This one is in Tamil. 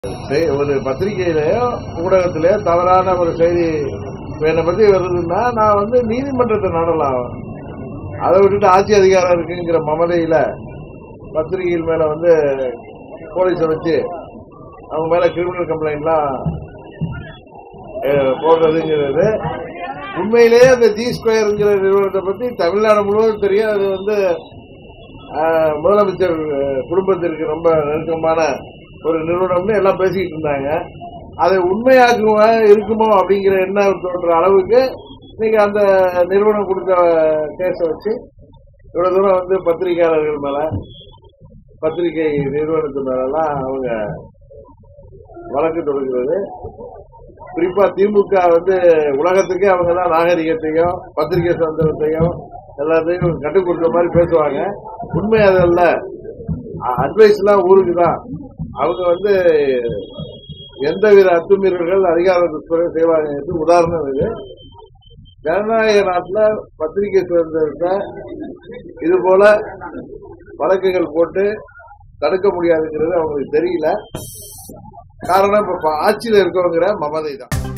செய்- ஒரு பத்திரிகையிலயோ ஊடகத்திலயோ தவறான ஒரு செய்தி இப்ப என்னை பத்தி வருதுன்னா நான் வந்து நீதிமன்றத்தை நாடலாம் அதை விட்டுட்டு ஆட்சி அதிகாரம் இருக்குங்கிற மமதையில பத்திரிகைகள் மேல வந்து போலீஸை வச்சு அவங்க மேல கிரிமினல் கம்ப்ளைண்ட்லாம் அஹ், போடுறதுங்கிறது உண்மையிலேயே அந்த ஜி ஸ்கொயர்ங்கிற நிறுவனத்தை பத்தி தமிழ்நாடு முழுவதும் தெரியும் அது வந்து அஹ், முதலமைச்சர் அஹ், குடும்பத்திற்கு ரொம்ப நெருக்கமான ஒரு நிறுவனம்னு எல்லாம் பேசிக்கிட்டு இருந்தாங்க அதை உண்மையாக்குவ இருக்குமோ அப்படிங்கிற எண்ணம் தோன்ற அளவுக்கு நீங்க அந்த நிறுவனம் கொடுத்த கேஸை வச்சு இவ்வளவு தூரம் வந்து பத்திரிகையாளர்கள் மேல பத்திரிகை நிறுவனத்து மேலெல்லாம் அவங்க வழக்கு தொடுக்கிறது குறிப்பா திமுக வந்து உலகத்துக்கே அவங்க தான் நாகரிகத்தையும் பத்திரிகை சுதந்திரத்தையும் எல்லாத்தையும் கட்டுக் கொடுத்த மாதிரி பேசுவாங்க உண்மை அதல்ல அட்வைஸ் எல்லாம் ஊருக்கு தான் அவங்க வந்து எந்தவித அத்துமீறல்கள் அதிகாரத்துறை செய்வாங்க என்று உதாரணம் இது ஜனநாயக நாட்டில் பத்திரிகை சுதந்திரத்தை இது போல வழக்குகள் போட்டு தடுக்க முடியாதுங்கிறது அவங்களுக்கு தெரியல காரணம் இப்ப ஆட்சியில் இருக்கவங்கிற மமதை தான்